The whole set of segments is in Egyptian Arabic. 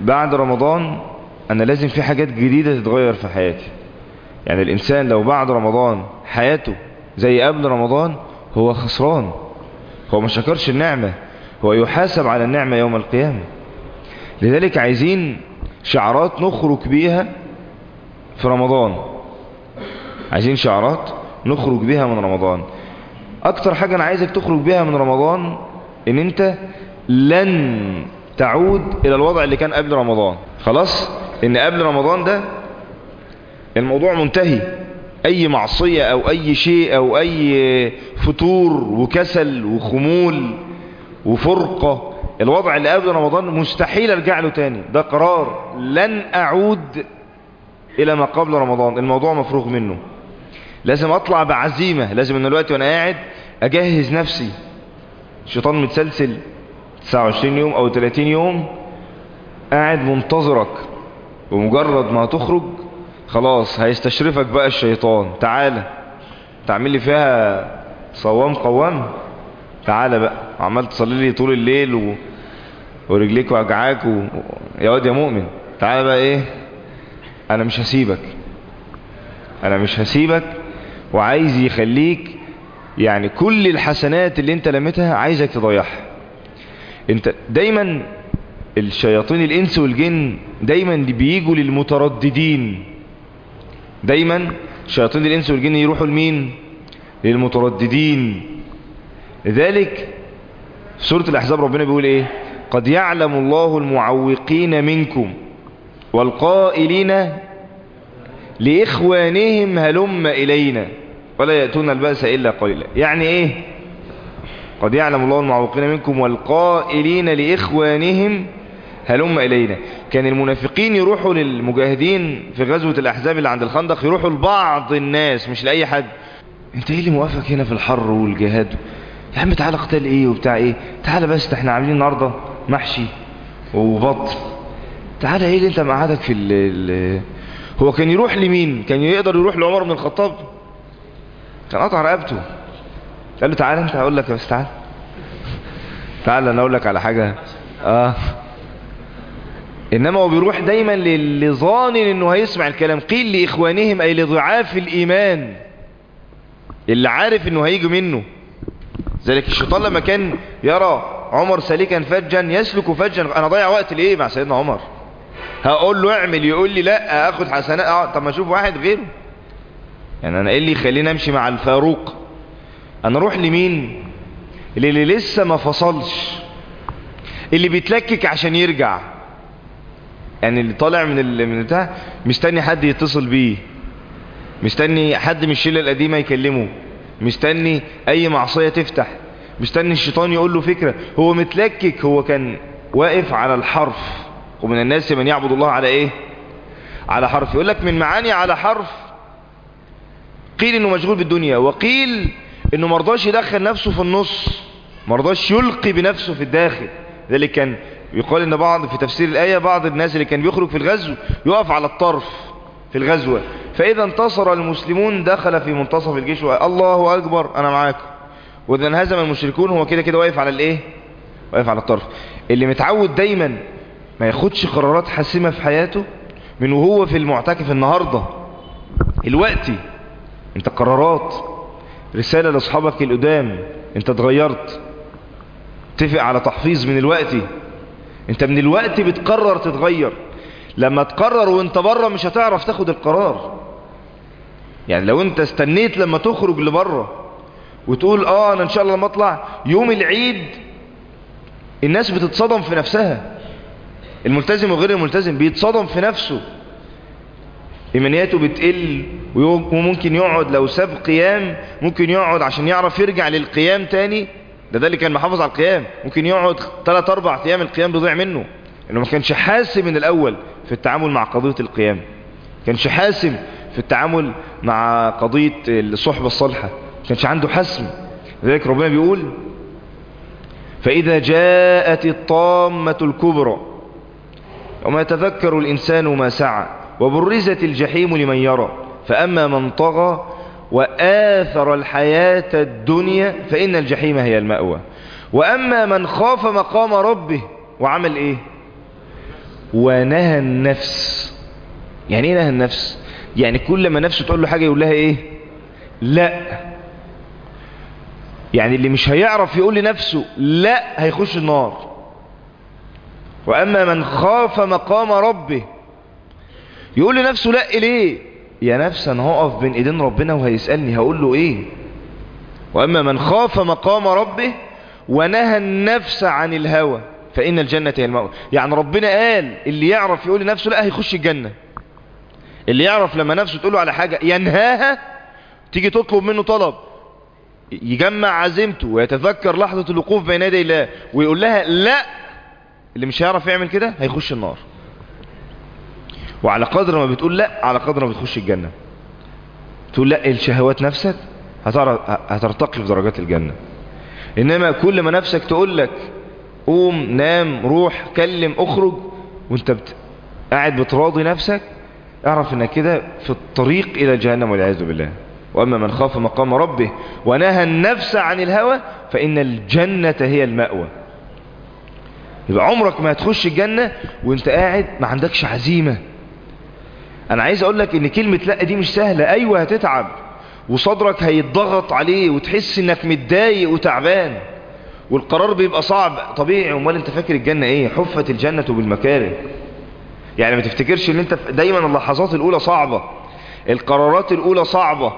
بعد رمضان انا لازم في حاجات جديدة تتغير في حياتي يعني الانسان لو بعد رمضان حياته زي قبل رمضان هو خسران هو ما شكرش النعمة هو يحاسب على النعمة يوم القيامة لذلك عايزين شعارات نخرج بيها في رمضان عايزين شعارات نخرج بيها من رمضان اكتر حاجة انا عايزك تخرج بيها من رمضان ان انت لن تعود الى الوضع اللي كان قبل رمضان خلاص ان قبل رمضان ده الموضوع منتهي اي معصية او اي شيء او اي فتور وكسل وخمول وفرقة الوضع اللي قبل رمضان مستحيل ارجع له تاني ده قرار لن اعود الى ما قبل رمضان الموضوع مفروغ منه لازم اطلع بعزيمة لازم ان دلوقتي وانا قاعد اجهز نفسي الشيطان متسلسل 29 يوم او 30 يوم قاعد منتظرك ومجرد ما تخرج خلاص هيستشرفك بقى الشيطان تعالى تعمل لي فيها صوام قوام تعالى بقى عمال تصلي لي طول الليل و... ورجليك وجعاك و... يا واد يا مؤمن تعالى بقى ايه انا مش هسيبك انا مش هسيبك وعايز يخليك يعني كل الحسنات اللي انت لمتها عايزك تضيعها انت دايما الشياطين الانس والجن دايما بيجوا للمترددين دايما شياطين الانس والجن يروحوا لمين للمترددين لذلك في سورة الاحزاب ربنا بيقول ايه قد يعلم الله المعوقين منكم والقائلين لإخوانهم هلم إلينا ولا يأتون البأس إلا قليلا يعني إيه قد يعلم الله المعوقين منكم والقائلين لإخوانهم هلم إلينا كان المنافقين يروحوا للمجاهدين في غزوة الأحزاب اللي عند الخندق يروحوا لبعض الناس مش لأي حد انت ايه اللي موافق هنا في الحر والجهاد يا عم تعالى قتال ايه وبتاع ايه تعالى بس ده احنا عاملين النهارده محشي وبط تعالى ايه اللي انت مقعدك في ال ال هو كان يروح لمين كان يقدر يروح لعمر بن الخطاب كان قطع رقبته قال له تعالى انت هقول لك بس تعالى تعالى انا اقول لك على حاجه اه انما هو بيروح دايما للي ظانن انه هيسمع الكلام قيل لاخوانهم اي لضعاف الايمان اللي عارف انه هيجي منه ذلك الشيطان لما كان يرى عمر سالكا فجا يسلك فجا انا ضيع وقت ليه مع سيدنا عمر هقول له اعمل يقول لي لا اخد حسنات اه طب ما اشوف واحد غيره يعني انا ايه اللي يخليني امشي مع الفاروق انا اروح لمين اللي, اللي لسه ما فصلش اللي بيتلكك عشان يرجع يعني اللي طالع من ال... من بتاع مستني حد يتصل بيه مستني حد من الشله القديمه يكلمه مستني اي معصيه تفتح مستني الشيطان يقول له فكره هو متلكك هو كان واقف على الحرف ومن الناس من يعبد الله على ايه على حرف يقول لك من معاني على حرف قيل انه مشغول بالدنيا وقيل انه مرضاش يدخل نفسه في النص مرضاش يلقي بنفسه في الداخل ذلك كان يقال ان بعض في تفسير الآية بعض الناس اللي كان بيخرج في الغزو يقف على الطرف في الغزوة فإذا انتصر المسلمون دخل في منتصف الجيش وقال الله أكبر أنا معاكم وإذا انهزم المشركون هو كده كده واقف على الإيه واقف على الطرف اللي متعود دايما ما ياخدش قرارات حاسمة في حياته من وهو في المعتكف النهاردة الوقتي انت قرارات رسالة لأصحابك القدام انت اتغيرت اتفق على تحفيظ من الوقت انت من الوقت بتقرر تتغير لما تقرر وانت بره مش هتعرف تاخد القرار يعني لو انت استنيت لما تخرج لبره وتقول اه انا ان شاء الله لما اطلع يوم العيد الناس بتتصدم في نفسها الملتزم وغير الملتزم بيتصدم في نفسه إيمانياته بتقل وممكن يقعد لو ساب قيام ممكن يقعد عشان يعرف يرجع للقيام تاني ده ده اللي كان محافظ على القيام ممكن يقعد 3 4 ايام القيام بيضيع منه انه ما كانش حاسم من الاول في التعامل مع قضية القيام كانش حاسم في التعامل مع قضية الصحبة الصالحة كانش عنده حسم لذلك ربنا بيقول فإذا جاءت الطامة الكبرى وما يتذكر الإنسان ما سعى وبرزت الجحيم لمن يرى فأما من طغى وآثر الحياة الدنيا فإن الجحيم هي المأوى وأما من خاف مقام ربه وعمل إيه ونهى النفس يعني ايه نهى النفس يعني كل ما نفسه تقول له حاجة يقول لها ايه لا يعني اللي مش هيعرف يقول لنفسه لا هيخش النار واما من خاف مقام ربه يقول لنفسه لا ليه يا نفس انا هقف بين ايدين ربنا وهيسألني هقول له ايه واما من خاف مقام ربه ونهى النفس عن الهوى فإن الجنة هي المأوى يعني ربنا قال اللي يعرف يقول لنفسه لا هيخش الجنة اللي يعرف لما نفسه تقوله على حاجة ينهاها تيجي تطلب منه طلب يجمع عزيمته ويتذكر لحظة الوقوف بين يدي الله ويقول لها لا اللي مش هيعرف يعمل كده هيخش النار وعلى قدر ما بتقول لا على قدر ما بتخش الجنة تقول لا الشهوات نفسك هترتقي في درجات الجنة انما كل ما نفسك تقول لك قوم نام روح كلم اخرج وانت بت... قاعد بتراضي نفسك اعرف انك كده في الطريق الى جهنم والعياذ بالله واما من خاف مقام ربه ونهى النفس عن الهوى فان الجنة هي المأوى يبقى عمرك ما هتخش الجنة وانت قاعد ما عندكش عزيمة انا عايز اقول لك ان كلمة لا دي مش سهلة ايوه هتتعب وصدرك هيتضغط عليه وتحس انك متضايق وتعبان والقرار بيبقى صعب طبيعي امال انت فاكر الجنة ايه حفت الجنة بالمكاره يعني ما تفتكرش ان انت دايما اللحظات الاولى صعبة القرارات الاولى صعبة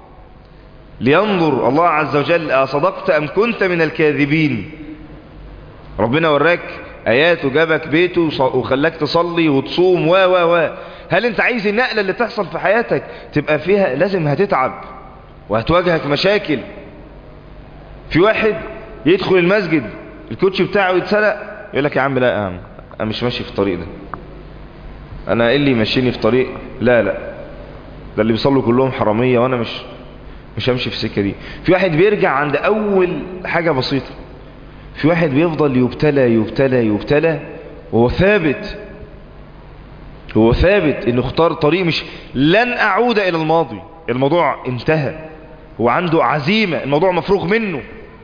لينظر الله عز وجل اصدقت ام كنت من الكاذبين ربنا وراك ايات وجابك بيته وخلاك تصلي وتصوم و و و هل انت عايز النقلة اللي تحصل في حياتك تبقى فيها لازم هتتعب وهتواجهك مشاكل في واحد يدخل المسجد الكوتش بتاعه يتسرق يقول لك يا عم لا يا عم انا مش ماشي في الطريق ده انا ايه اللي يمشيني في طريق لا لا ده اللي بيصلوا كلهم حرامية وانا مش مش همشي في السكة دي في واحد بيرجع عند اول حاجة بسيطة في واحد بيفضل يبتلى يبتلى يبتلى وهو ثابت هو ثابت انه اختار طريق مش لن اعود الى الماضي الموضوع انتهى هو عنده عزيمة الموضوع مفروغ منه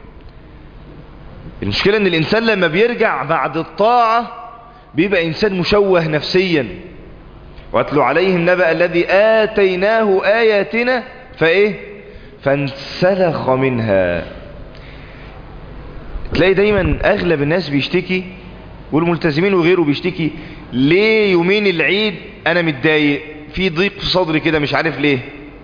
المشكلة ان الانسان لما بيرجع بعد الطاعة بيبقى انسان مشوه نفسيا واتلو عليهم نبأ الذي آتيناه آياتنا فايه فانسلخ منها تلاقي دايما اغلب الناس بيشتكي والملتزمين وغيره بيشتكي ليه يومين العيد انا متضايق في ضيق في صدري كده مش عارف ليه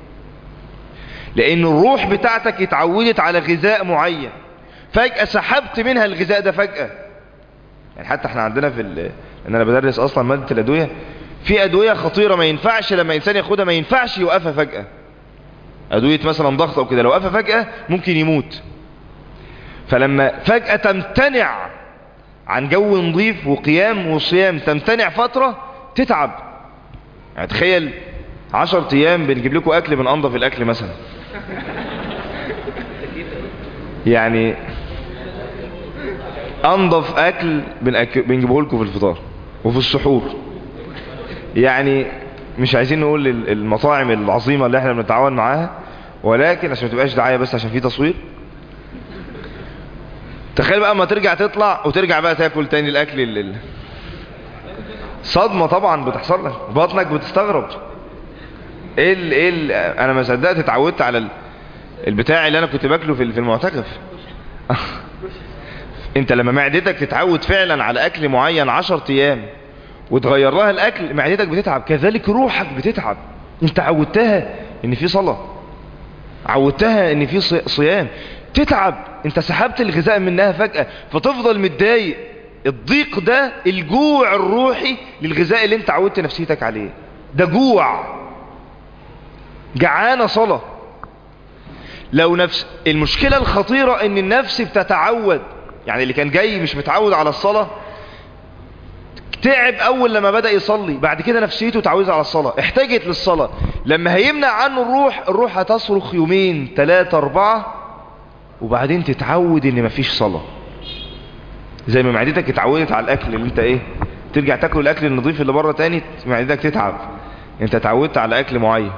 لان الروح بتاعتك اتعودت على غذاء معين فجأة سحبت منها الغذاء ده فجأة يعني حتى احنا عندنا في ان انا بدرس اصلا مادة الادوية في ادوية خطيرة ما ينفعش لما انسان ياخدها ما ينفعش يوقفها فجأة ادوية مثلا ضغط او كده لو وقفها فجأة ممكن يموت فلما فجأة تمتنع عن جو نظيف وقيام وصيام تمتنع فترة تتعب يعني تخيل عشر ايام بنجيب لكم اكل من انضف الاكل مثلا يعني انضف اكل بنجيبه لكم في الفطار وفي السحور يعني مش عايزين نقول المطاعم العظيمة اللي احنا بنتعاون معاها ولكن عشان ما تبقاش دعاية بس عشان في تصوير تخيل بقى ما ترجع تطلع وترجع بقى تاكل تاني الاكل اللي صدمة طبعا بتحصل لك بطنك بتستغرب ايه ال ايه ال انا ما صدقت اتعودت على البتاع اللي انا كنت باكله في في المعتكف انت لما معدتك تتعود فعلا على اكل معين 10 ايام وتغير لها الاكل معدتك بتتعب كذلك روحك بتتعب انت عودتها ان في صلاة عودتها ان في صيام تتعب انت سحبت الغذاء منها فجأة فتفضل متضايق الضيق ده الجوع الروحي للغذاء اللي انت عودت نفسيتك عليه ده جوع جعانة صلاة لو نفس المشكلة الخطيرة ان النفس بتتعود يعني اللي كان جاي مش متعود على الصلاة تعب اول لما بدأ يصلي بعد كده نفسيته تعوز على الصلاة احتاجت للصلاة لما هيمنع عنه الروح الروح هتصرخ يومين ثلاثة اربعة وبعدين تتعود ان مفيش صلاة زي ما معدتك اتعودت على الاكل اللي انت ايه ترجع تاكل الاكل النظيف اللي بره تاني معدتك تتعب انت اتعودت على اكل معين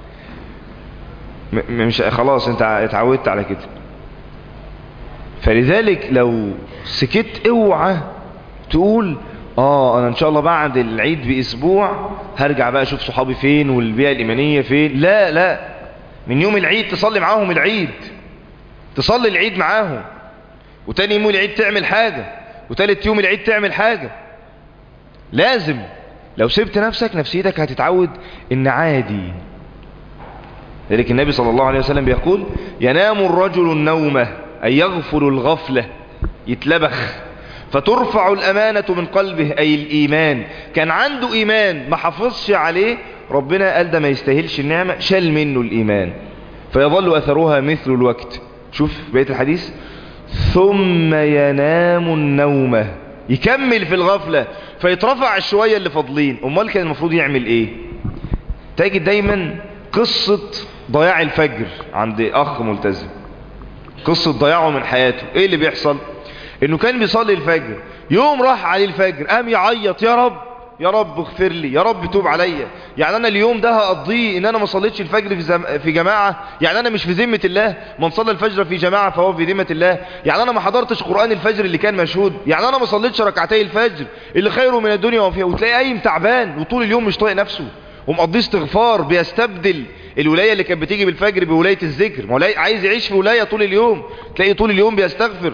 مش خلاص انت اتعودت على كده فلذلك لو سكت اوعى تقول اه انا ان شاء الله بعد العيد باسبوع هرجع بقى اشوف صحابي فين والبيئة الايمانية فين لا لا من يوم العيد تصلي معاهم العيد تصلي العيد معاهم وتاني يوم العيد تعمل حاجة وتالت يوم العيد تعمل حاجة لازم لو سبت نفسك نفسيتك هتتعود ان عادي ذلك النبي صلى الله عليه وسلم بيقول ينام الرجل النومة أي يغفل الغفلة يتلبخ فترفع الأمانة من قلبه أي الإيمان كان عنده إيمان ما حافظش عليه ربنا قال ده ما يستاهلش النعمة شال منه الإيمان فيظل أثرها مثل الوقت شوف بقية الحديث ثم ينام النومة يكمل في الغفلة فيترفع الشوية اللي فاضلين أمال كان المفروض يعمل إيه تجد دايما قصة ضياع الفجر عند أخ ملتزم قصة ضياعه من حياته إيه اللي بيحصل إنه كان بيصلي الفجر يوم راح عليه الفجر قام يعيط يا رب يا رب اغفر لي يا رب توب عليا يعني انا اليوم ده هقضيه ان انا ما صليتش الفجر في, زم... في جماعة يعني انا مش في ذمة الله من صلى الفجر في جماعة فهو في ذمة الله يعني انا ما حضرتش قرآن الفجر اللي كان مشهود يعني انا ما صليتش ركعتي الفجر اللي خيره من الدنيا وفيها وتلاقي قايم تعبان وطول اليوم مش طايق نفسه ومقضيه استغفار بيستبدل الولاية اللي كانت بتيجي بالفجر بولاية الذكر ما عايز يعيش في ولاية طول اليوم تلاقي طول اليوم بيستغفر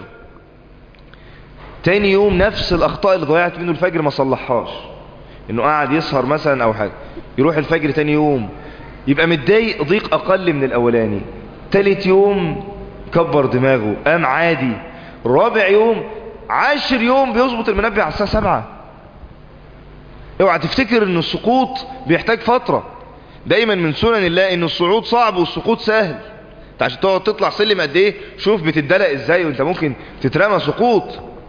تاني يوم نفس الاخطاء اللي ضيعت منه الفجر ما صلحهاش انه قاعد يسهر مثلا او حاجة يروح الفجر تاني يوم يبقى متضايق ضيق اقل من الاولاني تالت يوم كبر دماغه قام عادي رابع يوم عاشر يوم بيظبط المنبه على الساعة سبعة اوعى تفتكر ان السقوط بيحتاج فترة دايما من سنن الله ان الصعود صعب والسقوط سهل انت عشان تقعد تطلع سلم قد ايه شوف بتدلق ازاي وانت ممكن تترمى سقوط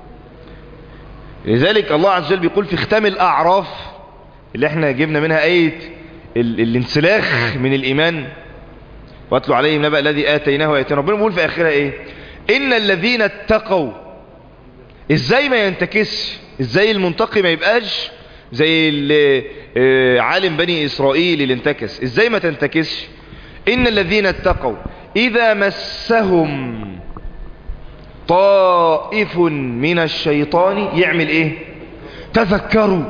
لذلك الله عز وجل بيقول في ختام الأعراف اللي احنا جبنا منها آية ال الانسلاخ من الإيمان واتلوا عليهم نبأ الذي آتيناه آياتنا ربنا بيقول في آخرها إيه إن الذين اتقوا إزاي ما ينتكسش إزاي المنتقي ما يبقاش زي عالم بني إسرائيل اللي انتكس إزاي ما تنتكسش إن الذين اتقوا إذا مسهم طائف من الشيطان يعمل ايه تذكروا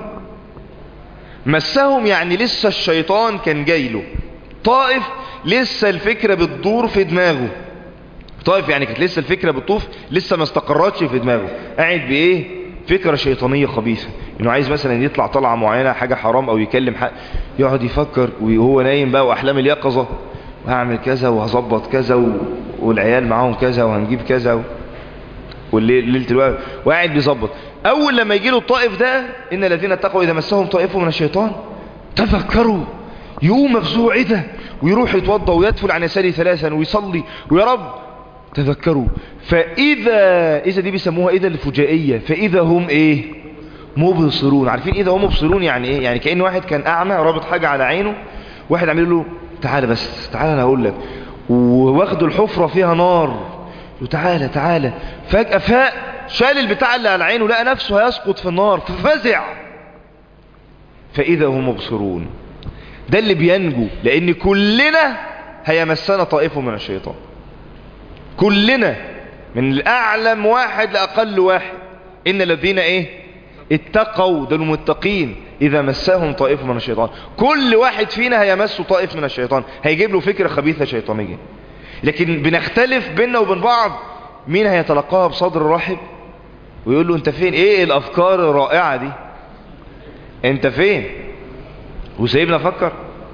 مسهم يعني لسه الشيطان كان جايله طائف لسه الفكرة بتدور في دماغه طائف يعني كانت لسه الفكرة بتطوف لسه ما استقرتش في دماغه قاعد بايه فكرة شيطانية خبيثة انه عايز مثلا يطلع طلعة معينة حاجة حرام او يكلم حق يقعد يفكر وهو نايم بقى واحلام اليقظة وهعمل كذا وهظبط كذا و... والعيال معاهم كذا وهنجيب كذا و... والليل ليله الوقت وقاعد بيظبط اول لما يجي له الطائف ده ان الذين اتقوا اذا مسهم طائف من الشيطان تفكروا يقوم مفزوع ايه ده ويروح يتوضى ويدفل عن يساره ثلاثا ويصلي ويا رب تذكروا فاذا اذا دي بيسموها اذا الفجائيه فاذا هم ايه مبصرون عارفين اذا هم مبصرون يعني ايه يعني كان واحد كان اعمى رابط حاجه على عينه واحد عامل له تعالى بس تعالى انا هقول لك وواخده الحفره فيها نار تعالى تعالى فجأة فاق شال البتاع اللي على عينه لقى نفسه هيسقط في النار ففزع فإذا هم مبصرون ده اللي بينجو لأن كلنا هيمسنا طائفه من الشيطان كلنا من الأعلم واحد لأقل واحد إن الذين إيه اتقوا ده المتقين إذا مسهم طائف من الشيطان كل واحد فينا هيمسه طائف من الشيطان هيجيب له فكرة خبيثة شيطانية لكن بنختلف بيننا وبين بعض مين هيتلقاها بصدر رحب ويقول له انت فين ايه الافكار الرائعة دي انت فين وسيبنا افكر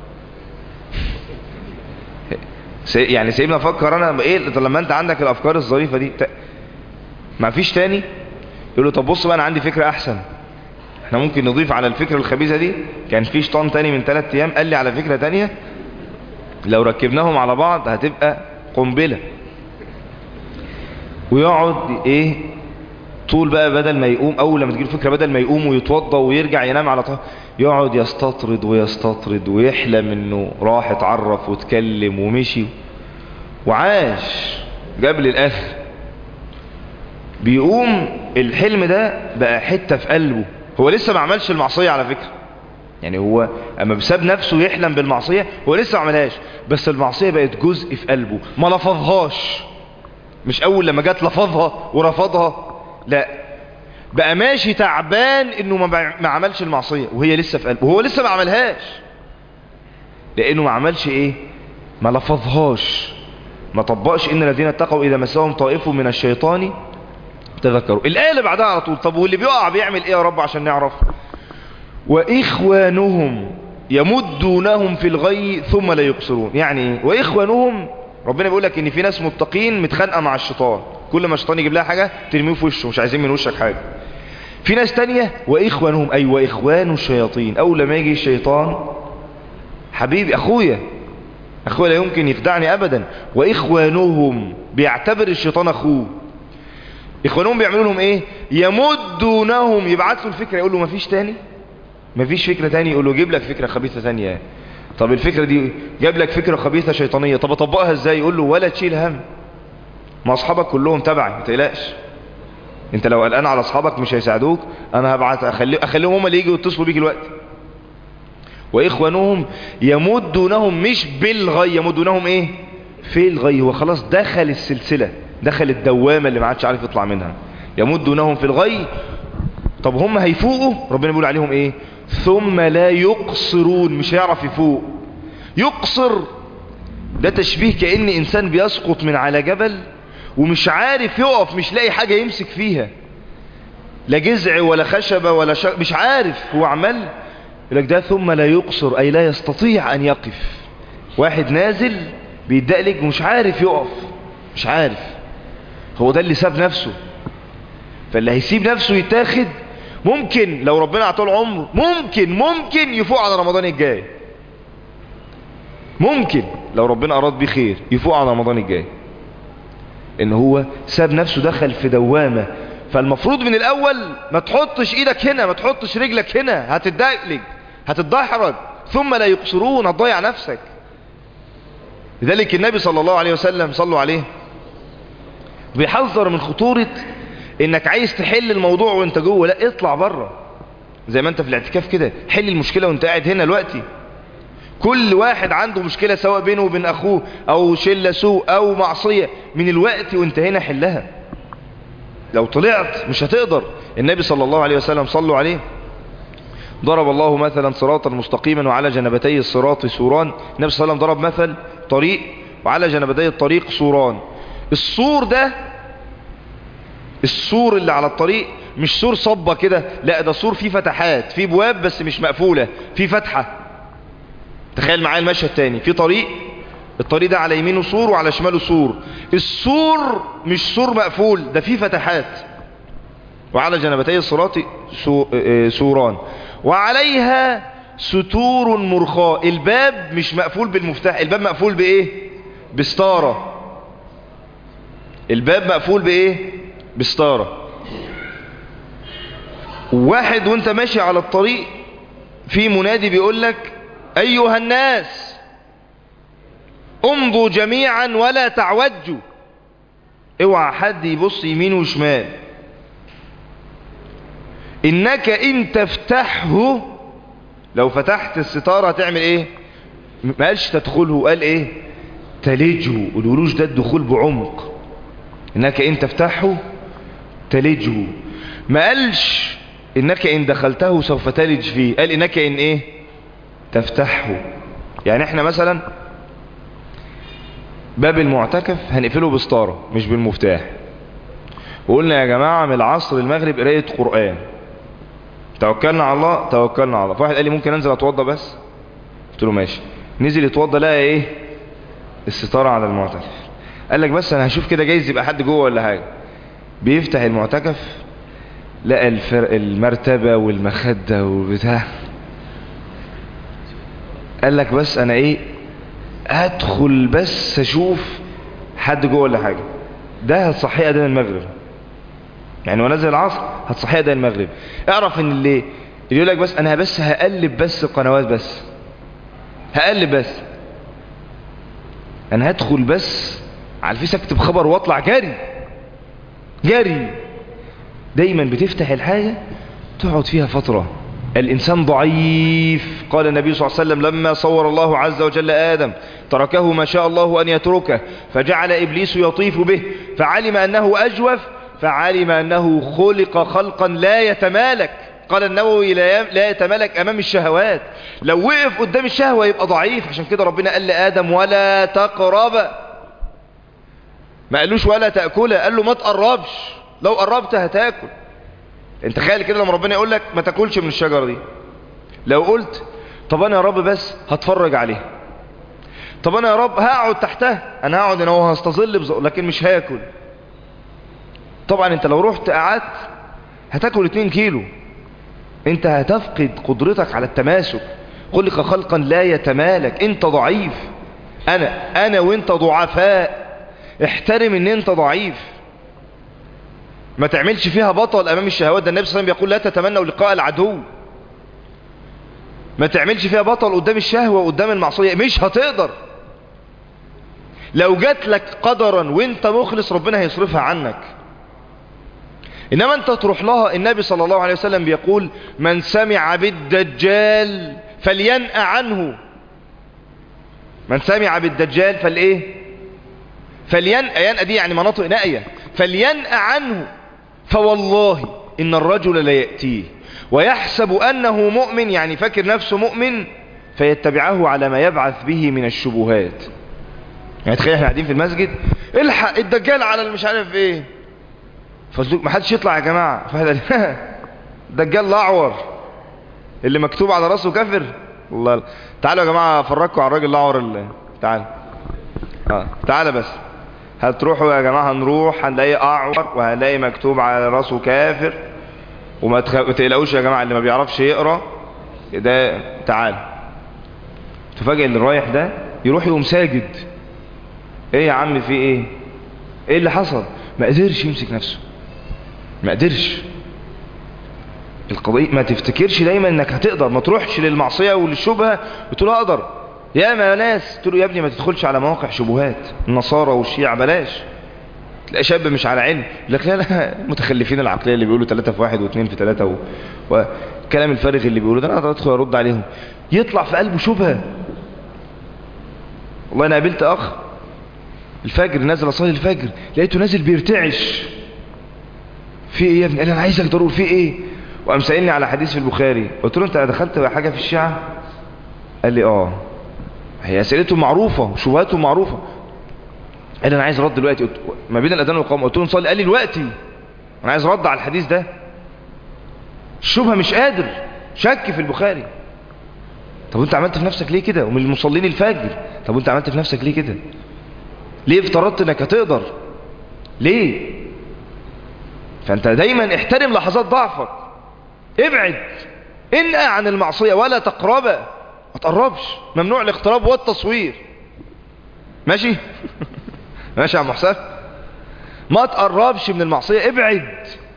يعني سيبنا افكر انا ايه لما انت عندك الافكار الظريفة دي ما فيش تاني يقول له طب بص بقى انا عندي فكرة احسن احنا ممكن نضيف على الفكرة الخبيثة دي كان في شيطان تاني من ثلاث ايام قال لي على فكرة تانية لو ركبناهم على بعض هتبقى قنبلة ويقعد ايه طول بقى بدل ما يقوم اول لما تجيله فكرة بدل ما يقوم ويتوضى ويرجع ينام على طول يقعد يستطرد ويستطرد ويحلم انه راح اتعرف واتكلم ومشي وعاش جاب للاخر بيقوم الحلم ده بقى حتة في قلبه هو لسه ما عملش المعصية على فكرة يعني هو اما بساب نفسه يحلم بالمعصية هو لسه ما عملهاش بس المعصية بقت جزء في قلبه ما لفظهاش مش اول لما جت لفظها ورفضها لا بقى ماشي تعبان انه ما, بع- ما عملش المعصية وهي لسه في قلبه وهو لسه ما عملهاش لانه ما عملش ايه ما لفظهاش ما طبقش ان الذين اتقوا اذا مسهم طائف من الشيطان تذكروا الآية اللي بعدها على طول طب واللي بيقع بيعمل ايه يا رب عشان نعرف وإخوانهم يمدونهم في الغي ثم لا يقصرون يعني ايه وإخوانهم ربنا بيقول لك ان في ناس متقين متخانقه مع الشيطان كل ما الشيطان يجيب لها حاجة ترميه في وشه مش عايزين من وشك حاجة في ناس تانية وإخوانهم أي وإخوان الشياطين أول لما يجي الشيطان حبيبي أخويا أخويا لا يمكن يخدعني أبدا وإخوانهم بيعتبر الشيطان أخوه إخوانهم بيعملوا لهم إيه يمدونهم يبعت له الفكرة يقول له مفيش تاني مفيش فكرة تاني يقول له جيب لك فكرة خبيثة تانية طب الفكرة دي جاب لك فكرة خبيثة شيطانية طب اطبقها ازاي يقول له ولا تشيل هم ما اصحابك كلهم تبعي ما تقلقش انت لو قلقان على اصحابك مش هيساعدوك انا هبعت اخلي اخليهم هم اللي يجوا يتصلوا بيك الوقت واخوانهم يمدونهم مش بالغي يمدونهم ايه في الغي هو خلاص دخل السلسلة دخل الدوامة اللي ما عادش عارف يطلع منها يمدونهم في الغي طب هم هيفوقوا ربنا بيقول عليهم ايه ثم لا يقصرون مش هيعرف يفوق يقصر ده تشبيه كأن انسان بيسقط من على جبل ومش عارف يقف مش لاقي حاجة يمسك فيها لا جذع ولا خشبة ولا ش... مش عارف هو عمال يقول لك ده ثم لا يقصر أي لا يستطيع أن يقف واحد نازل بيدقلج ومش عارف يقف مش عارف هو ده اللي ساب نفسه فاللي هيسيب نفسه يتاخد ممكن لو ربنا عطاه عمر ممكن ممكن يفوق على رمضان الجاي ممكن لو ربنا أراد بيه خير يفوق على رمضان الجاي ان هو ساب نفسه دخل في دوامة فالمفروض من الاول ما تحطش ايدك هنا ما تحطش رجلك هنا هتدقلج هتتدحرج ثم لا يقصرون هتضيع نفسك لذلك النبي صلى الله عليه وسلم صلوا عليه بيحذر من خطورة انك عايز تحل الموضوع وانت جوه لا اطلع بره زي ما انت في الاعتكاف كده حل المشكلة وانت قاعد هنا دلوقتي كل واحد عنده مشكلة سواء بينه وبين أخوه أو شلة سوء أو معصية من الوقت وانت هنا حلها لو طلعت مش هتقدر النبي صلى الله عليه وسلم صلوا عليه ضرب الله مثلا صراطا مستقيما وعلى جنبتي الصراط سوران النبي صلى الله عليه وسلم ضرب مثل طريق وعلى جنبتي الطريق سوران السور ده السور اللي على الطريق مش سور صبة كده لا ده سور فيه فتحات فيه بواب بس مش مقفولة فيه فتحة تخيل معايا المشهد التاني في طريق الطريق ده على يمينه سور وعلى شماله سور السور مش سور مقفول ده فيه فتحات وعلى جنبتي الصراط سو- آه، سوران وعليها ستور مرخاة الباب مش مقفول بالمفتاح الباب مقفول بايه بستارة الباب مقفول بايه بستارة واحد وانت ماشي على الطريق في منادي بيقول لك ايها الناس امضوا جميعا ولا تعوجوا اوعى حد يبص يمين وشمال انك ان تفتحه لو فتحت الستارة تعمل ايه ما قالش تدخله قال ايه تلجه الولوج ده الدخول بعمق انك ان تفتحه تلجه ما قالش انك ان دخلته سوف تلج فيه قال انك ان ايه تفتحه يعني احنا مثلا باب المعتكف هنقفله بستارة مش بالمفتاح وقلنا يا جماعة من العصر المغرب قراية قرآن توكلنا على الله توكلنا على الله فواحد قال لي ممكن انزل اتوضى بس قلت له ماشي نزل يتوضى لقى ايه الستارة على المعتكف قال لك بس انا هشوف كده جايز يبقى حد جوه ولا حاجة بيفتح المعتكف لقى الفرق المرتبة والمخدة والبتاع قال لك بس انا ايه ادخل بس اشوف حد جوه ولا حاجة ده هتصحيه اذان المغرب يعني ونزل العصر هتصحيه اذان المغرب اعرف ان اللي اللي يقول لك بس انا بس هقلب بس قنوات بس هقلب بس انا هدخل بس على الفيس اكتب خبر واطلع جري جري دايما بتفتح الحاجة تقعد فيها فترة الإنسان ضعيف قال النبي صلى الله عليه وسلم لما صور الله عز وجل آدم تركه ما شاء الله أن يتركه فجعل إبليس يطيف به فعلم أنه أجوف فعلم أنه خلق خلقا لا يتمالك قال النووي لا يتمالك أمام الشهوات لو وقف قدام الشهوة يبقى ضعيف عشان كده ربنا قال لآدم ولا تقرب ما قالوش ولا تأكل قال له ما تقربش لو قربت هتاكل انت تخيل كده لما ربنا يقول لك ما تاكلش من الشجرة دي لو قلت طب انا يا رب بس هتفرج عليها طب انا يا رب هقعد تحتها انا هقعد انا وهستظل بزق لكن مش هاكل طبعا انت لو رحت قعدت هتاكل 2 كيلو انت هتفقد قدرتك على التماسك خلق خلقا لا يتمالك انت ضعيف انا انا وانت ضعفاء احترم ان انت ضعيف ما تعملش فيها بطل امام الشهوات ده النبي صلى الله عليه وسلم بيقول لا تتمنوا لقاء العدو ما تعملش فيها بطل قدام الشهوة قدام المعصية مش هتقدر لو جات لك قدرا وانت مخلص ربنا هيصرفها عنك انما انت تروح لها النبي صلى الله عليه وسلم بيقول من سمع بالدجال فلينأ عنه من سمع بالدجال فالايه فلينأ ينأ دي يعني مناطق نائية فلينأ عنه فوالله ان الرجل لا يأتيه ويحسب انه مؤمن يعني فاكر نفسه مؤمن فيتبعه على ما يبعث به من الشبهات يعني تخيل احنا قاعدين في المسجد الحق الدجال على المش عارف ايه فصدق ما حدش يطلع يا جماعة فهذا الدجال الاعور اللي مكتوب على راسه كافر والله تعالوا يا جماعة افرجكم على الراجل الاعور اللي تعال اه تعالى بس هتروحوا يا جماعة هنروح هنلاقي اعور وهنلاقي مكتوب على راسه كافر وما تقلقوش يا جماعة اللي ما بيعرفش يقرأ ده تعال تفاجئ اللي رايح ده يروح يقوم ساجد ايه يا عم في ايه ايه اللي حصل ما قدرش يمسك نفسه ما قدرش القضية ما تفتكرش دايما انك هتقدر ما تروحش للمعصية وللشبهة وتقول اقدر يا ما ناس تقول يا ابني ما تدخلش على مواقع شبهات النصارى والشيعة بلاش تلاقي شاب مش على علم لك لا لا متخلفين العقلية اللي بيقولوا ثلاثة في واحد واثنين في ثلاثة و... وكلام الفارغ اللي بيقولوا ده انا ادخل ارد عليهم يطلع في قلبه شبهة والله انا قابلت اخ الفجر نازل اصلي الفجر لقيته نازل بيرتعش في ايه يا ابني قال انا عايزك ضروري في ايه وقام سألني على حديث في البخاري قلت له انت دخلت حاجة في الشيعة قال لي اه هي اسئلته معروفة وشبهاته معروفة قال لي انا عايز رد دلوقتي قلت ما بين الاذان والقوم قلت له نصلي قال لي دلوقتي انا عايز رد على الحديث ده الشبهه مش قادر شك في البخاري طب انت عملت في نفسك ليه كده ومن المصلين الفجر طب انت عملت في نفسك ليه كده ليه افترضت انك هتقدر ليه فانت دايما احترم لحظات ضعفك ابعد انقى عن المعصية ولا تقربها ما تقربش ممنوع الاقتراب والتصوير ماشي ماشي يا عم حسام ما تقربش من المعصية ابعد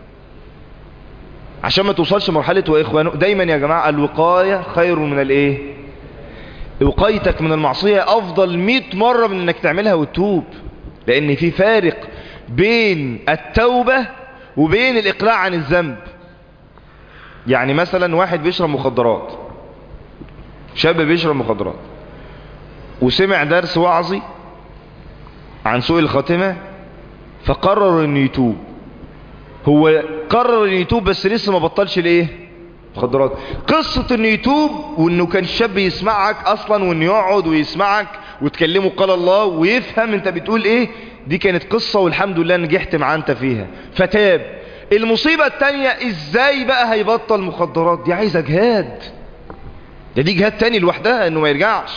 عشان ما توصلش مرحلة واخوانه دايما يا جماعة الوقاية خير من الايه وقايتك من المعصية افضل مئة مرة من انك تعملها وتتوب لان في فارق بين التوبة وبين الاقلاع عن الذنب يعني مثلا واحد بيشرب مخدرات شاب بيشرب مخدرات وسمع درس وعظي عن سوء الخاتمة فقرر انه يتوب هو قرر انه يتوب بس لسه ما بطلش الايه مخدرات قصة انه يتوب وانه كان شاب يسمعك اصلا وانه يقعد ويسمعك وتكلمه قال الله ويفهم انت بتقول ايه دي كانت قصة والحمد لله نجحت معاه انت فيها فتاب المصيبة التانية ازاي بقى هيبطل مخدرات دي عايزة جهاد ده دي جهاد تاني لوحدها انه ما يرجعش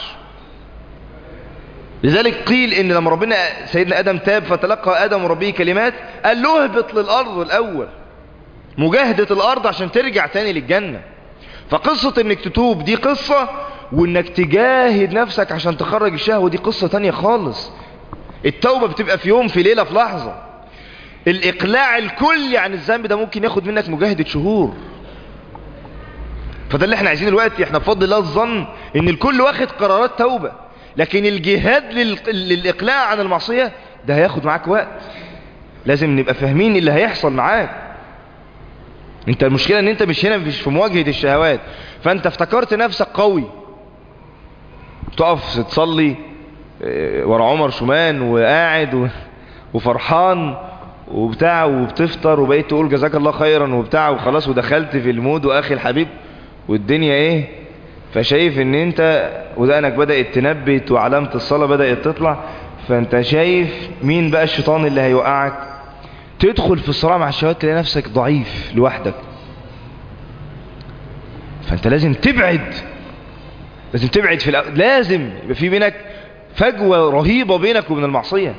لذلك قيل ان لما ربنا سيدنا ادم تاب فتلقى ادم ربه كلمات قال له اهبط للارض الاول مجاهدة الارض عشان ترجع تاني للجنة فقصة انك تتوب دي قصة وانك تجاهد نفسك عشان تخرج الشهوة دي قصة تانية خالص التوبة بتبقى في يوم في ليلة في لحظة الاقلاع الكلي عن الذنب ده ممكن ياخد منك مجاهدة شهور فده اللي احنا عايزين دلوقتي احنا بفضل الله الظن ان الكل واخد قرارات توبة لكن الجهاد لل... للاقلاع عن المعصية ده هياخد معاك وقت لازم نبقى فاهمين اللي هيحصل معاك انت المشكلة ان انت مش هنا مش في مواجهة الشهوات فانت افتكرت نفسك قوي تقف تصلي ورا عمر شومان وقاعد و... وفرحان وبتاع وبتفطر وبقيت تقول جزاك الله خيرا وبتاع وخلاص ودخلت في المود واخي الحبيب والدنيا ايه فشايف ان انت ودقنك بدأت تنبت وعلامة الصلاة بدأت تطلع فانت شايف مين بقى الشيطان اللي هيوقعك تدخل في الصراع مع الشهوات تلاقي نفسك ضعيف لوحدك فانت لازم تبعد لازم تبعد في الأ... لازم يبقى في بينك فجوة رهيبة بينك وبين المعصية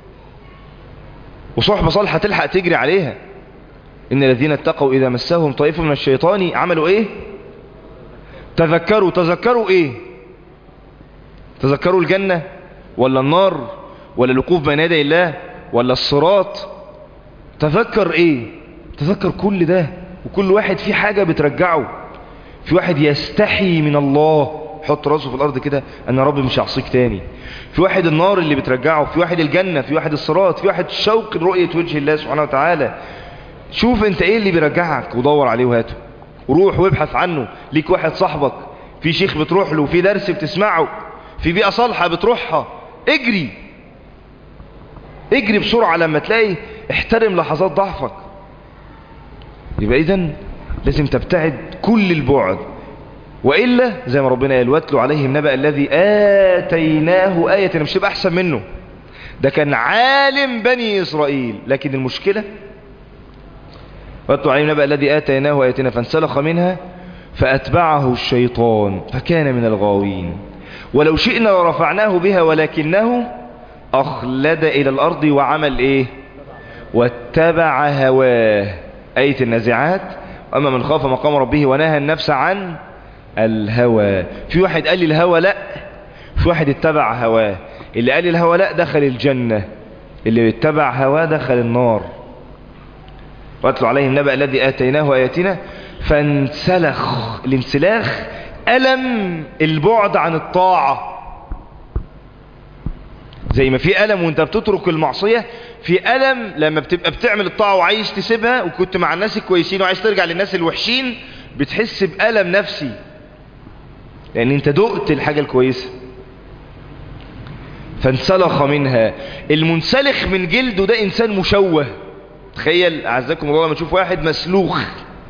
وصحبة صالحة تلحق تجري عليها إن الذين اتقوا إذا مسهم طائف من الشيطان عملوا إيه تذكروا تذكروا إيه تذكروا الجنة ولا النار ولا الوقوف بين يدي الله ولا الصراط تذكر إيه تذكر كل ده وكل واحد فيه حاجة بترجعه في واحد يستحي من الله حط راسه في الارض كده انا رب مش هعصيك تاني في واحد النار اللي بترجعه في واحد الجنة في واحد الصراط في واحد شوق لرؤية وجه الله سبحانه وتعالى شوف انت ايه اللي بيرجعك ودور عليه وهاته وروح وابحث عنه ليك واحد صاحبك في شيخ بتروح له في درس بتسمعه في بيئة صالحة بتروحها اجري اجري بسرعة لما تلاقي احترم لحظات ضعفك يبقى اذا لازم تبتعد كل البعد وإلا زي ما ربنا قال واتلو عليهم نبأ الذي آتيناه آية مش تبقى أحسن منه ده كان عالم بني إسرائيل لكن المشكلة واتلو عليهم نبأ الذي آتيناه آياتنا فانسلخ منها فأتبعه الشيطان فكان من الغاوين ولو شئنا لرفعناه بها ولكنه أخلد إلى الأرض وعمل إيه واتبع هواه آية النازعات أما من خاف مقام ربه ونهى النفس عن الهوى في واحد قال لي الهوى لا في واحد اتبع هواه اللي قال لي الهوى لا دخل الجنة اللي اتبع هواه دخل النار واتلو عليهم نبأ الذي آتيناه آياتنا فانسلخ الانسلاخ ألم البعد عن الطاعة زي ما في ألم وانت بتترك المعصية في ألم لما بتبقى بتعمل الطاعة وعايز تسيبها وكنت مع الناس الكويسين وعايز ترجع للناس الوحشين بتحس بألم نفسي لأن انت دقت الحاجة الكويسة فانسلخ منها المنسلخ من جلده ده إنسان مشوه تخيل أعزكم الله لما تشوف واحد مسلوخ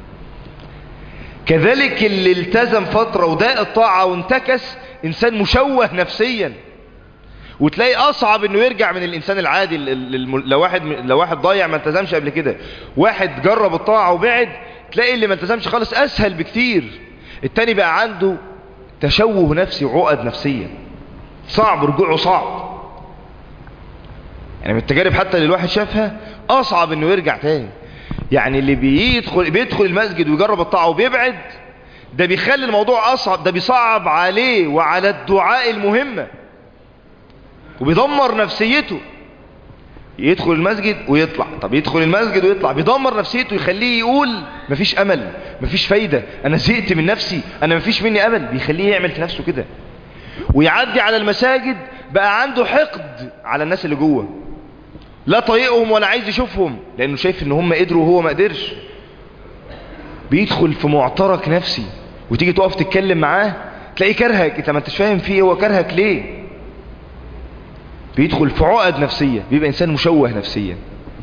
كذلك اللي التزم فترة وداء الطاعة وانتكس إنسان مشوه نفسيا وتلاقي أصعب إنه يرجع من الإنسان العادي لو واحد لو واحد ضايع ما التزمش قبل كده واحد جرب الطاعة وبعد تلاقي اللي ما التزمش خالص أسهل بكتير التاني بقى عنده تشوه نفسي وعقد نفسية صعب رجوعه صعب يعني من التجارب حتى اللي الواحد شافها أصعب إنه يرجع تاني يعني اللي بيدخل بيدخل المسجد ويجرب الطاعة وبيبعد ده بيخلي الموضوع أصعب ده بيصعب عليه وعلى الدعاء المهمة وبيدمر نفسيته يدخل المسجد ويطلع طب يدخل المسجد ويطلع بيدمر نفسيته يخليه يقول مفيش امل مفيش فايدة انا زهقت من نفسي انا مفيش مني امل بيخليه يعمل في نفسه كده ويعدي على المساجد بقى عنده حقد على الناس اللي جوه لا طايقهم ولا عايز يشوفهم لانه شايف ان هم قدروا وهو ما قدرش بيدخل في معترك نفسي وتيجي تقف تتكلم معاه تلاقيه كرهك انت ما انتش فاهم فيه هو كرهك ليه بيدخل في عقد نفسية بيبقى إنسان مشوه نفسيا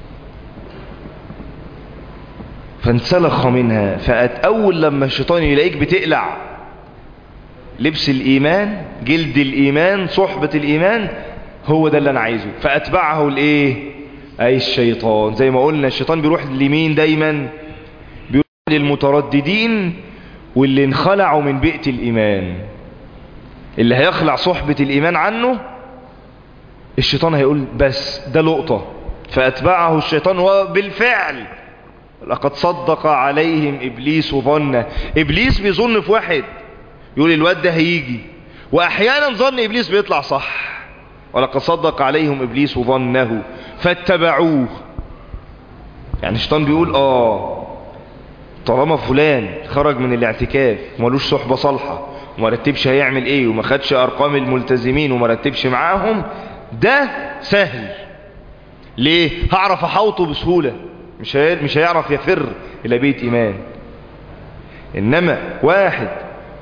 فانسلخ منها فأت أول لما الشيطان يلاقيك بتقلع لبس الإيمان جلد الإيمان صحبة الإيمان هو ده اللي أنا عايزه فأتبعه الإيه أي الشيطان زي ما قلنا الشيطان بيروح لليمين دايما بيروح للمترددين واللي انخلعوا من بيئة الإيمان اللي هيخلع صحبة الإيمان عنه الشيطان هيقول بس ده لقطة فأتبعه الشيطان وبالفعل لقد صدق عليهم إبليس ظنه إبليس بيظن في واحد يقول الواد ده هيجي وأحيانا ظن إبليس بيطلع صح ولقد صدق عليهم إبليس ظنه فاتبعوه يعني الشيطان بيقول آه طالما فلان خرج من الاعتكاف ومالوش صحبة صالحة وما رتبش هيعمل ايه وما خدش ارقام الملتزمين وما رتبش معاهم ده سهل ليه هعرف احوطه بسهولة مش مش هيعرف يفر الى بيت ايمان انما واحد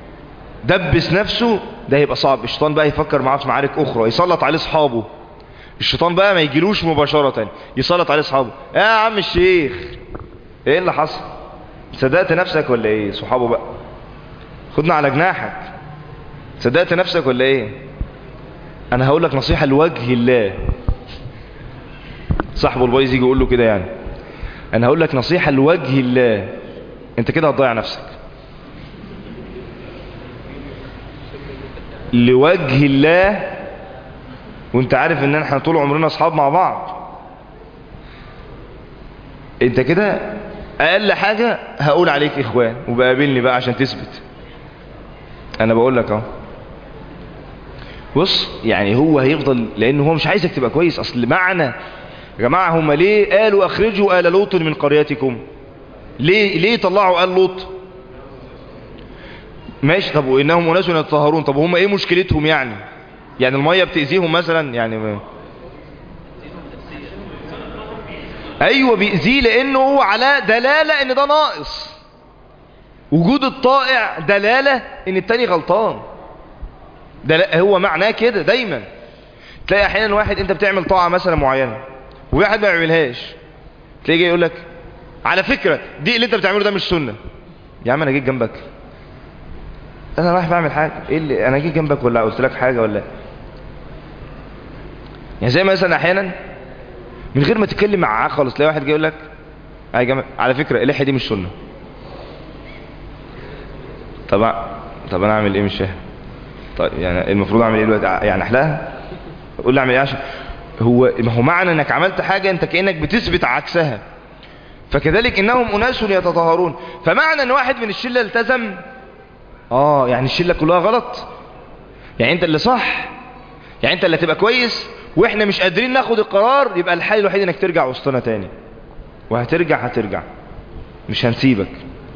دبس نفسه ده هيبقى صعب الشيطان بقى يفكر معاه في معارك اخرى يسلط عليه اصحابه الشيطان بقى ما يجيلوش مباشرة يسلط عليه اصحابه يا عم الشيخ ايه اللي حصل صدقت نفسك ولا ايه صحابه بقى خدنا على جناحك صدقت نفسك ولا ايه انا هقول لك نصيحة لوجه الله صاحبه البايظ يجي يقول له كده يعني انا هقول لك نصيحة لوجه الله انت كده هتضيع نفسك لوجه الله وانت عارف ان احنا طول عمرنا اصحاب مع بعض انت كده اقل حاجة هقول عليك اخوان وبقابلني بقى عشان تثبت انا بقول لك اهو بص يعني هو هيفضل لانه هو مش عايزك تبقى كويس اصل معنى يا جماعة هم ليه قالوا اخرجوا آل لوط من قريتكم ليه ليه طلعوا آل لوط ماشي طب وانهم اناس يتطهرون طب هم ايه مشكلتهم يعني يعني المية بتأذيهم مثلا يعني ما. ايوه بيأذيه لانه هو على دلالة ان ده ناقص وجود الطائع دلالة ان التاني غلطان ده هو معناه كده دايما تلاقي احيانا واحد انت بتعمل طاعة مثلا معينة وواحد ما يعملهاش تلاقي جاي يقول لك على فكرة دي اللي انت بتعمله ده مش سنة يا عم انا جيت جنبك انا رايح بعمل حاجة ايه اللي انا جيت جنبك ولا قلت لك حاجة ولا يعني زي مثلا احيانا من غير ما تتكلم معاه خالص تلاقي واحد جاي يقول لك يا جماعه على فكرة اللحية دي مش سنة طب طب انا اعمل ايه مش فاهم طيب يعني المفروض اعمل ايه دلوقتي يعني احلاها قول لي اعمل ايه عشان هو ما هو معنى انك عملت حاجة انت كأنك بتثبت عكسها فكذلك انهم اناس يتطهرون فمعنى ان واحد من الشلة التزم اه يعني الشلة كلها غلط يعني انت اللي صح يعني انت اللي هتبقى كويس واحنا مش قادرين ناخد القرار يبقى الحل الوحيد انك ترجع وسطنا تاني وهترجع هترجع مش هنسيبك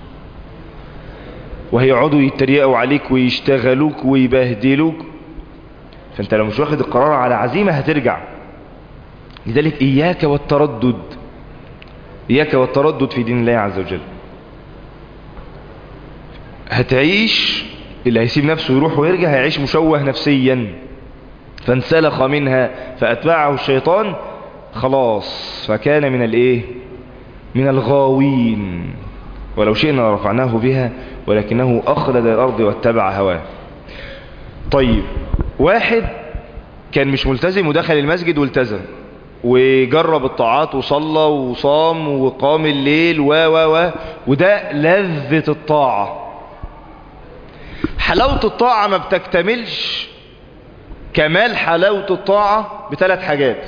وهيقعدوا يتريقوا عليك ويشتغلوك ويبهدلوك فانت لو مش واخد القرار على عزيمة هترجع لذلك اياك والتردد اياك والتردد في دين الله عز وجل هتعيش اللي هيسيب نفسه يروح ويرجع هيعيش مشوه نفسيا فانسلخ منها فأتبعه الشيطان خلاص فكان من الايه من الغاوين ولو شئنا لرفعناه بها ولكنه أخلد الأرض واتبع هواه طيب واحد كان مش ملتزم ودخل المسجد والتزم وجرب الطاعات وصلى وصام وقام الليل و و و وده لذة الطاعة حلاوة الطاعة ما بتكتملش كمال حلاوة الطاعة بثلاث حاجات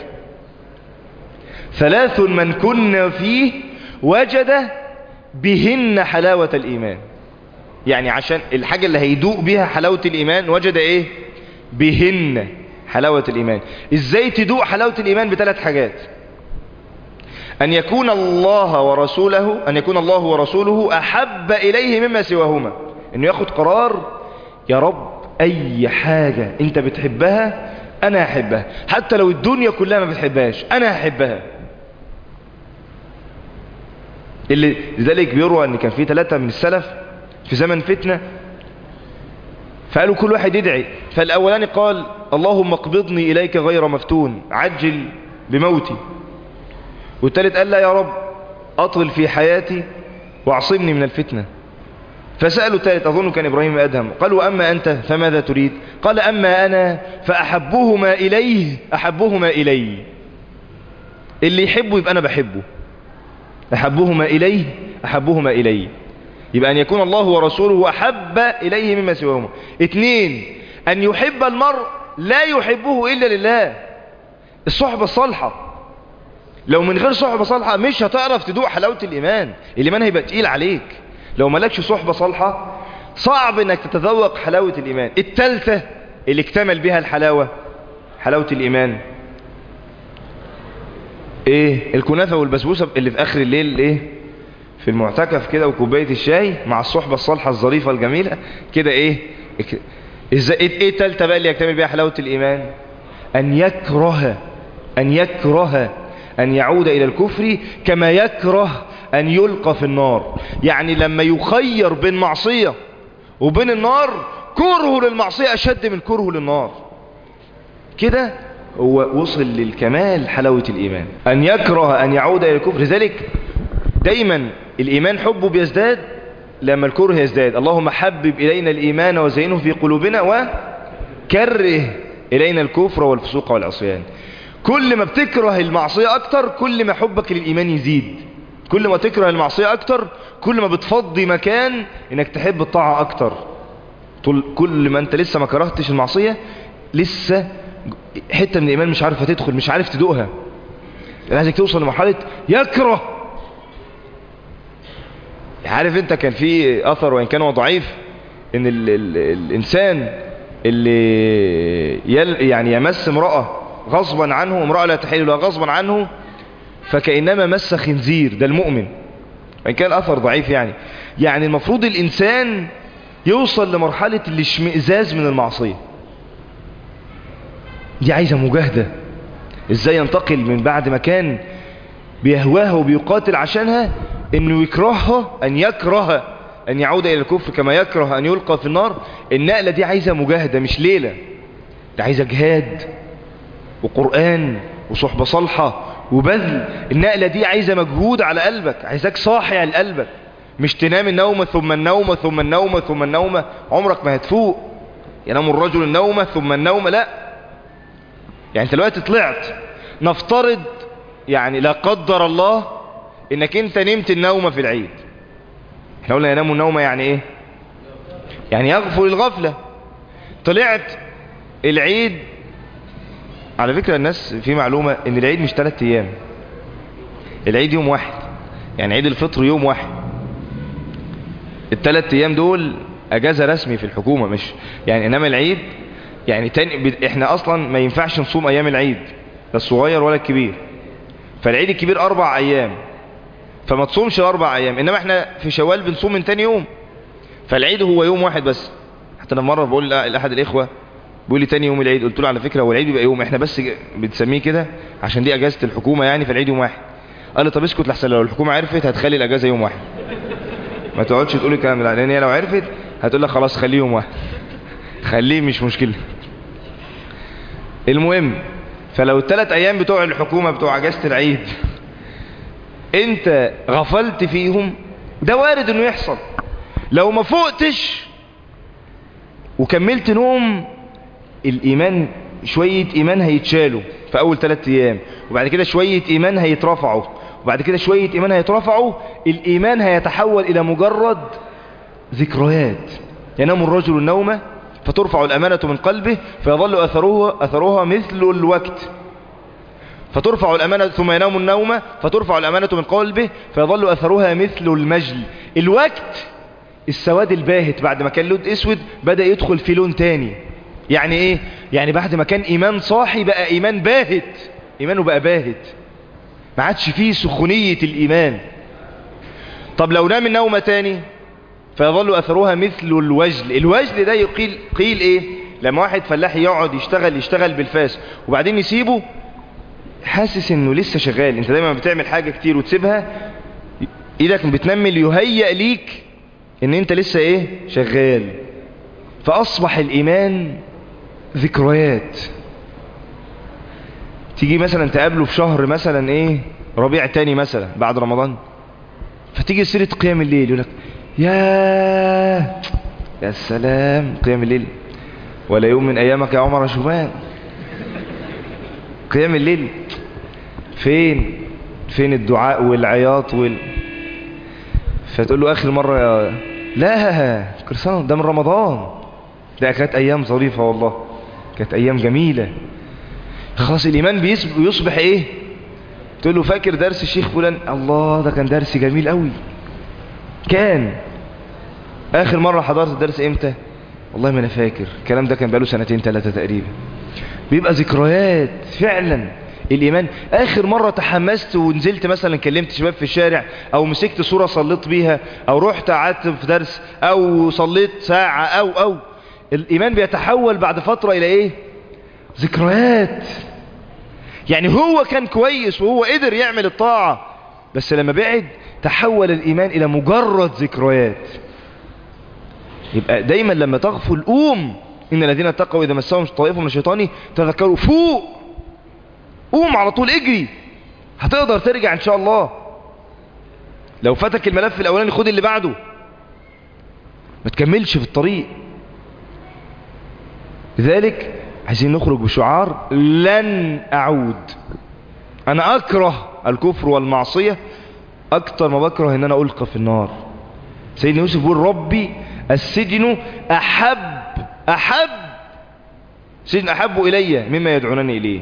ثلاث من كنا فيه وجد بهن حلاوة الإيمان يعني عشان الحاجة اللي هيدوق بها حلاوة الإيمان وجد إيه بهن حلاوة الإيمان إزاي تدوق حلاوة الإيمان بثلاث حاجات أن يكون الله ورسوله أن يكون الله ورسوله أحب إليه مما سواهما أنه ياخد قرار يا رب أي حاجة أنت بتحبها أنا أحبها حتى لو الدنيا كلها ما بتحبهاش أنا أحبها اللي لذلك بيروى أن كان في ثلاثة من السلف في زمن فتنة فقالوا كل واحد يدعي فالأولاني قال اللهم اقبضني إليك غير مفتون عجل بموتي والثالث قال لا يا رب أطل في حياتي واعصمني من الفتنة فسألوا الثالث أظن كان إبراهيم أدهم قالوا أما أنت فماذا تريد قال أما أنا فأحبهما إليه أحبهما إلي اللي يحبه يبقى أنا بحبه أحبهما إليه أحبهما إلي يبقى أن يكون الله ورسوله أحب إليه مما سواهما اثنين أن يحب المرء لا يحبه إلا لله الصحبة الصالحة لو من غير صحبة صالحة مش هتعرف تدوق حلاوة الإيمان الإيمان هيبقى تقيل عليك لو مالكش صحبة صالحة صعب انك تتذوق حلاوة الإيمان التالتة اللي اكتمل بها الحلاوة حلاوة الإيمان ايه الكنافة والبسبوسة اللي في آخر الليل ايه في المعتكف كده وكوباية الشاي مع الصحبة الصالحة الظريفة الجميلة كده ايه ازاي ايه التالتة بقى اللي يكتمل بها حلاوة الإيمان أن يكره أن يكره أن يعود إلى الكفر كما يكره أن يلقى في النار يعني لما يخير بين معصية وبين النار كره للمعصية أشد من كره للنار كده هو وصل للكمال حلاوة الإيمان أن يكره أن يعود إلى الكفر لذلك دايما الإيمان حبه بيزداد لما الكره يزداد اللهم حبب إلينا الإيمان وزينه في قلوبنا وكره إلينا الكفر والفسوق والعصيان كل ما بتكره المعصية أكتر كل ما حبك للإيمان يزيد كل ما تكره المعصية أكتر كل ما بتفضي مكان إنك تحب الطاعة أكتر طول كل ما أنت لسه ما كرهتش المعصية لسه حتة من الإيمان مش عارفة تدخل مش عارف تدوقها لازم توصل لمرحلة يكره عارف انت كان في اثر وان كان هو ضعيف ان ال ال الانسان اللي يل يعني يمس امرأة غصبا عنه امرأة لا تحل له غصبا عنه فكأنما مس خنزير ده المؤمن وان كان الاثر ضعيف يعني يعني المفروض الانسان يوصل لمرحلة الاشمئزاز من المعصية دي عايزة مجاهدة ازاي ينتقل من بعد ما كان بيهواها وبيقاتل عشانها انه يكرهها ان يكره ان يعود الى الكفر كما يكره ان يلقى في النار النقلة دي عايزة مجاهدة مش ليلة ده عايزة جهاد وقرآن وصحبة صالحة وبذل النقلة دي عايزة مجهود على قلبك عايزاك صاحي على قلبك مش تنام النومة ثم النومة ثم النومة ثم النومة عمرك ما هتفوق ينام الرجل النومة ثم النومة لا يعني انت دلوقتي طلعت نفترض يعني لا قدر الله انك انت نمت النومة في العيد احنا قلنا ينام النومة يعني ايه يعني يغفل الغفلة طلعت العيد على فكرة الناس في معلومة ان العيد مش ثلاث ايام العيد يوم واحد يعني عيد الفطر يوم واحد الثلاث ايام دول اجازة رسمي في الحكومة مش يعني انما العيد يعني تاني احنا اصلا ما ينفعش نصوم ايام العيد لا الصغير ولا الكبير فالعيد الكبير اربع ايام فما تصومش اربع ايام انما احنا في شوال بنصوم من تاني يوم فالعيد هو يوم واحد بس حتى انا مره بقول لاحد الاخوه بيقول لي تاني يوم العيد قلت له على فكره هو العيد بيبقى يوم احنا بس بنسميه كده عشان دي اجازه الحكومه يعني فالعيد يوم واحد قال لي طب اسكت لحسن لو الحكومه عرفت هتخلي الاجازه يوم واحد ما تقعدش تقول الكلام ده لان هي لو عرفت هتقول لك خلاص خليه يوم واحد خليه مش مشكله المهم فلو الثلاث ايام بتوع الحكومه بتوع اجازه العيد انت غفلت فيهم ده وارد انه يحصل لو ما فوقتش وكملت نوم الايمان شوية ايمان هيتشالوا في اول ثلاث ايام وبعد كده شوية ايمان هيترفعوا وبعد كده شوية ايمان هيترفعوا الايمان هيتحول الى مجرد ذكريات ينام الرجل النوم فترفع الامانة من قلبه فيظل اثرها, أثرها مثل الوقت فترفع الأمانة ثم ينام النوم فترفع الأمانة من قلبه فيظل أثرها مثل المجل الوقت السواد الباهت بعد ما كان لون اسود بدأ يدخل في لون تاني يعني ايه يعني بعد ما كان ايمان صاحي بقى ايمان باهت ايمانه بقى باهت ما عادش فيه سخونية الايمان طب لو نام النوم تاني فيظل اثرها مثل الوجل الوجل ده يقيل قيل ايه لما واحد فلاح يقعد يشتغل يشتغل بالفاس وبعدين يسيبه حاسس انه لسه شغال انت دايما بتعمل حاجة كتير وتسيبها ايدك بتنمل يهيأ ليك ان انت لسه ايه شغال فاصبح الايمان ذكريات تيجي مثلا تقابله في شهر مثلا ايه ربيع تاني مثلا بعد رمضان فتيجي سيرة قيام الليل يقول لك يا يا سلام قيام الليل ولا يوم من ايامك يا عمر شومان قيام الليل فين فين الدعاء والعياط وال فتقول له اخر مرة يا لا كل سنة ده من رمضان ده كانت ايام ظريفة والله كانت ايام جميلة خلاص الايمان بيصبح ايه تقول له فاكر درس الشيخ فلان الله ده كان درس جميل قوي كان اخر مرة حضرت الدرس امتى والله ما انا فاكر الكلام ده كان بقاله سنتين ثلاثة تقريبا بيبقى ذكريات فعلا الايمان اخر مرة تحمست ونزلت مثلا كلمت شباب في الشارع او مسكت صورة صليت بيها او رحت قعدت في درس او صليت ساعة او او الايمان بيتحول بعد فترة الى ايه ذكريات يعني هو كان كويس وهو قدر يعمل الطاعة بس لما بعد تحول الايمان الى مجرد ذكريات يبقى دايما لما تغفل قوم ان الذين اتقوا اذا مسهم طائف من الشيطان تذكروا فوق قوم على طول اجري هتقدر ترجع ان شاء الله لو فاتك الملف الاولاني خد اللي بعده ما تكملش في الطريق لذلك عايزين نخرج بشعار لن اعود انا اكره الكفر والمعصية اكتر ما بكره ان انا القى في النار سيدنا يوسف بيقول ربي السجن احب احب سجن احب الي مما يدعونني اليه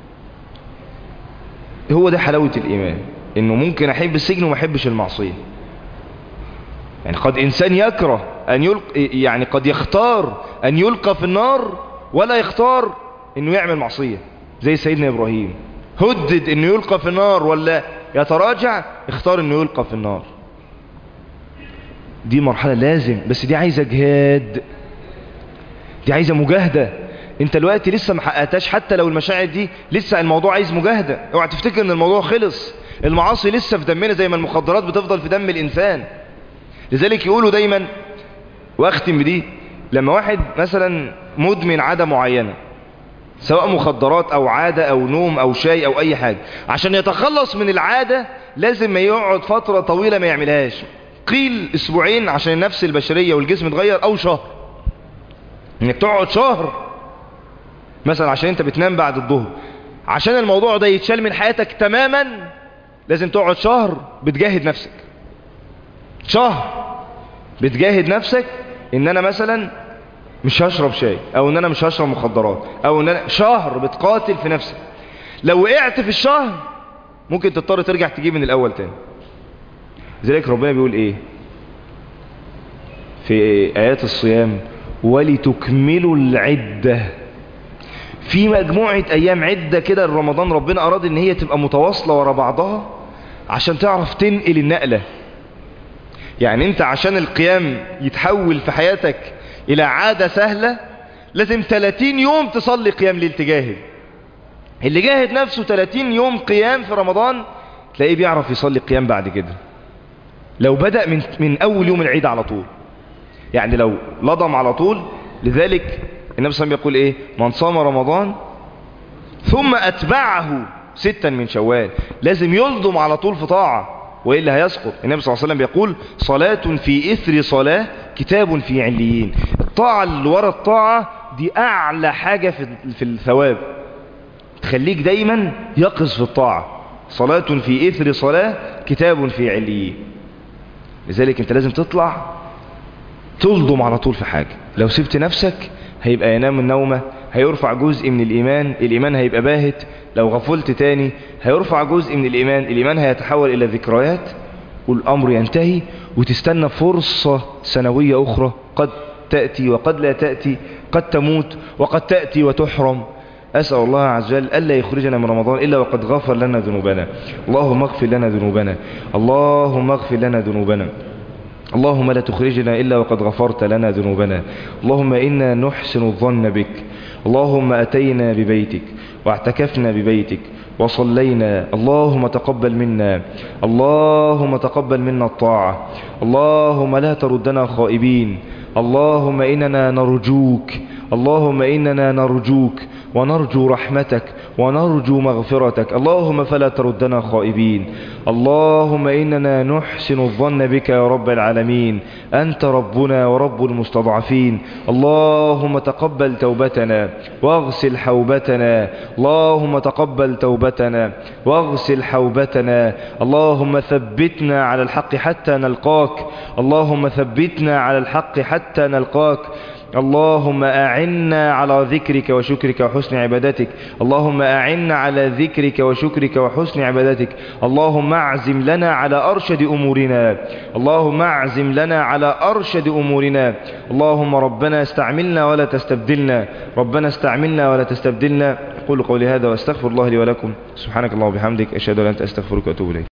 هو ده حلاوة الايمان انه ممكن احب السجن وما احبش المعصية يعني قد انسان يكره ان يلقى يعني قد يختار ان يلقى في النار ولا يختار انه يعمل معصية زي سيدنا ابراهيم هدد انه يلقى في النار ولا يتراجع اختار انه يلقى في النار دي مرحلة لازم بس دي عايزة جهاد دي عايزة مجاهدة انت دلوقتي لسه ما حققتهاش حتى لو المشاعر دي لسه الموضوع عايز مجاهدة اوعى تفتكر ان الموضوع خلص المعاصي لسه في دمنا زي ما المخدرات بتفضل في دم الانسان لذلك يقولوا دايما واختم بدي لما واحد مثلا مدمن عادة معينة سواء مخدرات او عادة او نوم او شاي او اي حاجة عشان يتخلص من العادة لازم ما يقعد فترة طويلة ما يعملهاش قيل اسبوعين عشان النفس البشرية والجسم يتغير او شهر انك تقعد شهر مثلا عشان انت بتنام بعد الظهر عشان الموضوع ده يتشال من حياتك تماما لازم تقعد شهر بتجاهد نفسك شهر بتجاهد نفسك ان انا مثلا مش هشرب شاي او ان انا مش هشرب مخدرات او ان انا شهر بتقاتل في نفسك لو وقعت في الشهر ممكن تضطر ترجع تجيب من الاول تاني لذلك ربنا بيقول ايه في ايات الصيام ولتكملوا العدة في مجموعة ايام عدة كده رمضان ربنا اراد ان هي تبقى متواصلة ورا بعضها عشان تعرف تنقل النقلة يعني انت عشان القيام يتحول في حياتك الى عادة سهلة لازم 30 يوم تصلي قيام ليل تجاهد اللي جاهد نفسه 30 يوم قيام في رمضان تلاقيه بيعرف يصلي قيام بعد كده لو بدأ من, من اول يوم العيد على طول يعني لو لضم على طول لذلك النبي صلى الله عليه وسلم يقول ايه من صام رمضان ثم اتبعه ستا من شوال لازم يلضم على طول في طاعة وإلا هيسقط النبي صلى الله عليه وسلم يقول صلاة في إثر صلاة كتاب في عليين الطاعة اللي ورا الطاعة دي أعلى حاجة في, في الثواب تخليك دايما يقظ في الطاعة صلاة في إثر صلاة كتاب في عليين لذلك انت لازم تطلع تلضم على طول في حاجة لو سبت نفسك هيبقى ينام النومة هيرفع جزء من الإيمان الإيمان هيبقى باهت لو غفلت تاني هيرفع جزء من الإيمان الإيمان هيتحول إلى ذكريات والأمر ينتهي وتستنى فرصة سنوية أخرى قد تأتي وقد لا تأتي قد تموت وقد تأتي وتحرم أسأل الله عز وجل ألا يخرجنا من رمضان إلا وقد غفر لنا ذنوبنا اللهم اغفر لنا ذنوبنا اللهم اغفر لنا ذنوبنا اللهم لا تخرجنا إلا وقد غفرت لنا ذنوبنا اللهم إنا نحسن الظن بك اللهم أتينا ببيتك واعتكفنا ببيتك وصلينا اللهم تقبل منا اللهم تقبل منا الطاعة اللهم لا تردنا خائبين اللهم إننا نرجوك اللهم إننا نرجوك ونرجو رحمتك ونرجو مغفرتك اللهم فلا تردنا خائبين اللهم إننا نحسن الظن بك يا رب العالمين أنت ربنا ورب المستضعفين اللهم تقبل توبتنا واغسل حوبتنا اللهم تقبل توبتنا واغسل حوبتنا اللهم ثبتنا على الحق حتى نلقاك اللهم ثبتنا على الحق حتى نلقاك اللهم أعنا على ذكرك وشكرك وحسن عبادتك اللهم أعنا على ذكرك وشكرك وحسن عبادتك اللهم اعزم لنا على أرشد أمورنا اللهم اعزم لنا على أرشد أمورنا اللهم ربنا استعملنا ولا تستبدلنا ربنا استعملنا ولا تستبدلنا أقول قولي هذا واستغفر الله لي ولكم سبحانك الله وبحمدك أشهد أن لا إله إلا أنت أستغفرك وأتوب إليك